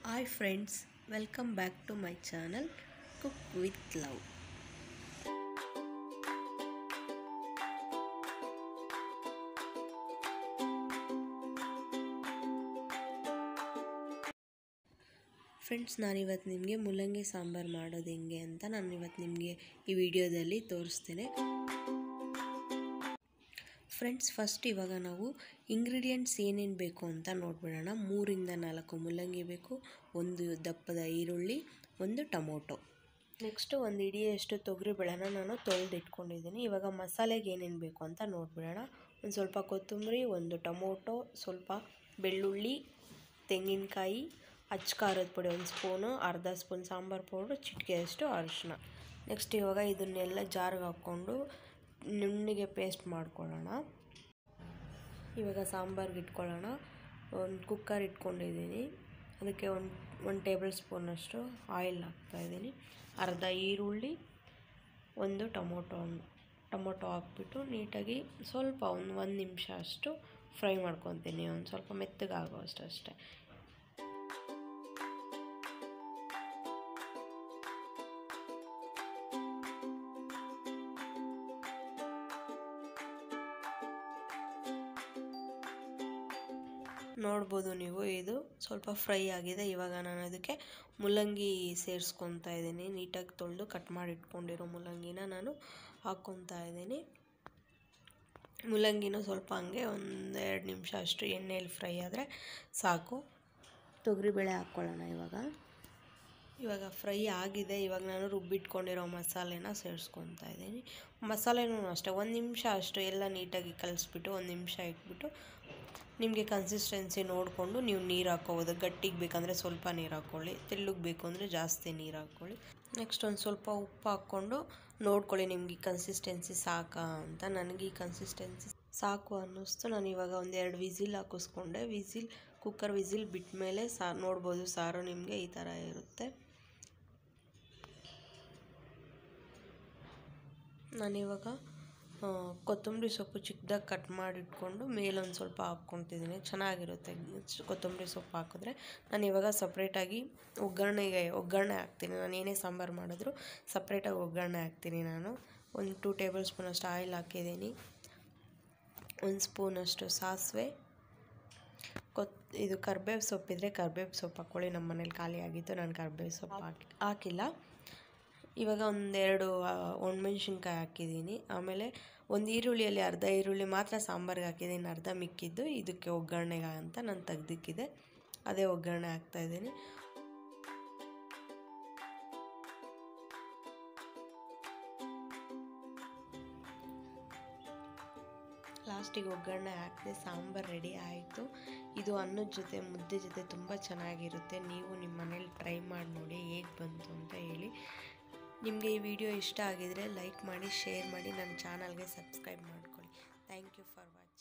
hi friends welcome back to my channel cook with love friends ನಾನಿವತ್ತು ನಿಮಗೆ ಮುಲ್ಲಂಗಿ ಸಾಂಬಾರು ಮಾಡೋದು ಹೆಂಗೆ ಅಂತ ನಾನು ಇವತ್ತು ನಿಮಗೆ ಈ ವಿಡಿಯೋದಲ್ಲಿ ತೋರಿಸ್ತೇನೆ ಫ್ರೆಂಡ್ಸ್ ಫಸ್ಟ್ ಇವಾಗ ನಾವು ಇಂಗ್ರೀಡಿಯೆಂಟ್ಸ್ ಏನೇನು ಬೇಕು ಅಂತ ನೋಡ್ಬಿಡೋಣ ಮೂರಿಂದ ನಾಲ್ಕು ಮುಲ್ಲಂಗಿ ಬೇಕು ಒಂದು ದಪ್ಪದ ಈರುಳ್ಳಿ ಒಂದು ಟೊಮೊಟೊ ನೆಕ್ಸ್ಟು ಒಂದು ಇಡಿಯಷ್ಟು ತೊಗರಿ ಬೇಳೆನ ನಾನು ತೊಳೆದು ಇಟ್ಕೊಂಡಿದ್ದೀನಿ ಇವಾಗ ಮಸಾಲೆಗೆ ಏನೇನು ಬೇಕು ಅಂತ ನೋಡ್ಬಿಡೋಣ ಒಂದು ಸ್ವಲ್ಪ ಕೊತ್ತಂಬರಿ ಒಂದು ಟೊಮೊಟೊ ಸ್ವಲ್ಪ ಬೆಳ್ಳುಳ್ಳಿ ತೆಂಗಿನಕಾಯಿ ಅಚ್ಚ ಖಾರದ ಪುಡಿ ಒಂದು ಸ್ಪೂನು ಅರ್ಧ ಸ್ಪೂನ್ ಸಾಂಬಾರು ಪೌಡ್ರು ಚಿಟಿಕೆಯಷ್ಟು ಅರಿಶಿನ ನೆಕ್ಸ್ಟ್ ಇವಾಗ ಇದನ್ನೆಲ್ಲ ಜಾರ್ಗೆ ಹಾಕ್ಕೊಂಡು ನುಣ್ಣಗೆ ಪೇಸ್ಟ್ ಮಾಡ್ಕೊಳ್ಳೋಣ ಇವಾಗ ಸಾಂಬಾರ್ಗೆ ಇಟ್ಕೊಳ್ಳೋಣ ಒಂದು ಕುಕ್ಕರ್ ಇಟ್ಕೊಂಡಿದ್ದೀನಿ ಅದಕ್ಕೆ ಒಂದು ಒಂದು ಟೇಬಲ್ ಸ್ಪೂನಷ್ಟು ಆಯಿಲ್ ಹಾಕ್ತಾಯಿದ್ದೀನಿ ಅರ್ಧ ಈರುಳ್ಳಿ ಒಂದು ಟೊಮೊಟೊ ಟೊಮೊಟೊ ಹಾಕ್ಬಿಟ್ಟು ನೀಟಾಗಿ ಸ್ವಲ್ಪ ಒಂದು ಒಂದು ನಿಮಿಷ ಅಷ್ಟು ಫ್ರೈ ಮಾಡ್ಕೊತೀನಿ ಒಂದು ಸ್ವಲ್ಪ ಮೆತ್ತಗಾಗೋ ಅಷ್ಟು ಅಷ್ಟೇ ನೋಡ್ಬೋದು ನೀವು ಇದು ಸ್ವಲ್ಪ ಫ್ರೈ ಆಗಿದೆ ಇವಾಗ ನಾನು ಅದಕ್ಕೆ ಮುಲ್ಲಂಗಿ ಸೇರಿಸ್ಕೊತಾ ಇದ್ದೀನಿ ನೀಟಾಗಿ ತೊಳೆದು ಕಟ್ ಮಾಡಿ ಇಟ್ಕೊಂಡಿರೋ ಮುಲ್ಲಂಗಿನ ನಾನು ಹಾಕ್ಕೊತಾ ಇದ್ದೀನಿ ಮುಲ್ಲಂಗಿನೂ ಸ್ವಲ್ಪ ಹಂಗೆ ಒಂದೆರಡು ನಿಮಿಷ ಅಷ್ಟು ಎಣ್ಣೆಯಲ್ಲಿ ಫ್ರೈ ಆದರೆ ಸಾಕು ತೊಗರಿಬೇಳೆ ಹಾಕ್ಕೊಳ್ಳೋಣ ಇವಾಗ ಇವಾಗ ಫ್ರೈ ಆಗಿದೆ ಇವಾಗ ನಾನು ರುಬ್ಬಿಟ್ಕೊಂಡಿರೋ ಮಸಾಲೆನ ಸೇರಿಸ್ಕೊತಾ ಇದ್ದೀನಿ ಮಸಾಲೆನೂ ಅಷ್ಟೇ ಒಂದು ನಿಮಿಷ ಅಷ್ಟು ಎಲ್ಲ ನೀಟಾಗಿ ಕಲಿಸ್ಬಿಟ್ಟು ಒಂದು ನಿಮಿಷ ಇಟ್ಬಿಟ್ಟು ನಿಮಗೆ ಕನ್ಸಿಸ್ಟೆನ್ಸಿ ನೋಡಿಕೊಂಡು ನೀವು ನೀರು ಹಾಕ್ಕೋಬೋದು ಗಟ್ಟಿಗೆ ಬೇಕಂದರೆ ಸ್ವಲ್ಪ ನೀರು ಹಾಕ್ಕೊಳ್ಳಿ ತೆಳ್ಳಗೆ ಬೇಕು ಅಂದರೆ ಜಾಸ್ತಿ ನೀರು ಹಾಕ್ಕೊಳ್ಳಿ ನೆಕ್ಸ್ಟ್ ಒಂದು ಸ್ವಲ್ಪ ಉಪ್ಪು ಹಾಕ್ಕೊಂಡು ನೋಡ್ಕೊಳ್ಳಿ ನಿಮಗೆ ಕನ್ಸಿಸ್ಟೆನ್ಸಿ ಸಾಕಾ ಅಂತ ನನಗೆ ಈ ಕನ್ಸಿಸ್ಟೆನ್ಸಿ ಸಾಕು ಅನ್ನಿಸ್ತು ನಾನು ಇವಾಗ ಒಂದೆರಡು ವಿಸಿಲ್ ಹಾಕಿಸ್ಕೊಂಡೆ ವಿಸಿಲ್ ಕುಕ್ಕರ್ ವಿಸಿಲ್ ಬಿಟ್ಟ ಮೇಲೆ ಸಾ ನೋಡ್ಬೋದು ಸಾರು ನಿಮಗೆ ಈ ಥರ ಇರುತ್ತೆ ನಾನಿವಾಗ ಕೊತ್ತಂಬರಿ ಸೊಪ್ಪು ಚಿಕ್ಕದಾಗಿ ಕಟ್ ಮಾಡಿಟ್ಕೊಂಡು ಮೇಲೊಂದು ಸ್ವಲ್ಪ ಹಾಕ್ಕೊತಿದ್ದೀನಿ ಚೆನ್ನಾಗಿರುತ್ತೆ ಕೊತ್ತಂಬರಿ ಸೊಪ್ಪು ಹಾಕಿದ್ರೆ ನಾನು ಇವಾಗ ಸಪ್ರೇಟಾಗಿ ಒಗ್ಗರಣೆಗೆ ಒಗ್ಗರಣೆ ಹಾಕ್ತೀನಿ ನಾನು ಏನೇ ಸಾಂಬಾರು ಮಾಡಿದ್ರು ಸಪ್ರೇಟಾಗಿ ಒಗ್ಗರಣೆ ಹಾಕ್ತೀನಿ ನಾನು ಒಂದು ಟೂ ಟೇಬಲ್ ಸ್ಪೂನಷ್ಟು ಆಯಿಲ್ ಹಾಕಿದ್ದೀನಿ ಒಂದು ಸ್ಪೂನಷ್ಟು ಸಾಸಿವೆ ಕೊತ್ ಇದು ಕರ್ಬೇವು ಸೊಪ್ಪಿದ್ರೆ ಕರ್ಬೇವು ಸೊಪ್ಪು ಹಾಕ್ಕೊಳ್ಳಿ ನಮ್ಮ ಮನೇಲಿ ಖಾಲಿ ಆಗಿತ್ತು ನಾನು ಕರ್ಬೇವು ಸೊಪ್ಪು ಹಾಕಿ ಹಾಕಿಲ್ಲ ಇವಾಗ ಒಂದೆರಡು ಒಣಮೆಣ್ಸಿನ್ಕಾಯಿ ಹಾಕಿದ್ದೀನಿ ಆಮೇಲೆ ಒಂದು ಈರುಳ್ಳಿಯಲ್ಲಿ ಅರ್ಧ ಈರುಳ್ಳಿ ಮಾತ್ರ ಸಾಂಬಾರಿಗೆ ಹಾಕಿದ್ದೀನಿ ಅರ್ಧ ಮಿಕ್ಕಿದ್ದು ಇದಕ್ಕೆ ಒಗ್ಗರಣೆಗೆ ಅಂತ ನಾನು ತೆಗ್ದಿಕ್ಕಿದೆ ಅದೇ ಒಗ್ಗರಣೆ ಹಾಕ್ತಾಯಿದ್ದೀನಿ ಲಾಸ್ಟಿಗೆ ಒಗ್ಗರಣೆ ಹಾಕಿದೆ ಸಾಂಬಾರು ರೆಡಿ ಆಯಿತು ಇದು ಅನ್ನದ ಜೊತೆ ಮುದ್ದೆ ಜೊತೆ ತುಂಬ ಚೆನ್ನಾಗಿರುತ್ತೆ ನೀವು ನಿಮ್ಮ ಮನೇಲಿ ಟ್ರೈ ಮಾಡಿ ನೋಡಿ ಹೇಗೆ ಬಂತು ಅಂತ ಹೇಳಿ ನಿಮಗೆ ಈ ವಿಡಿಯೋ ಇಷ್ಟ ಆಗಿದರೆ ಲೈಕ್ ಮಾಡಿ ಶೇರ್ ಮಾಡಿ ನನ್ನ ಚಾನಲ್ಗೆ ಸಬ್ಸ್ಕ್ರೈಬ್ ಮಾಡ್ಕೊಳ್ಳಿ ಥ್ಯಾಂಕ್ ಯು ಫಾರ್ ವಾಚಿಂಗ್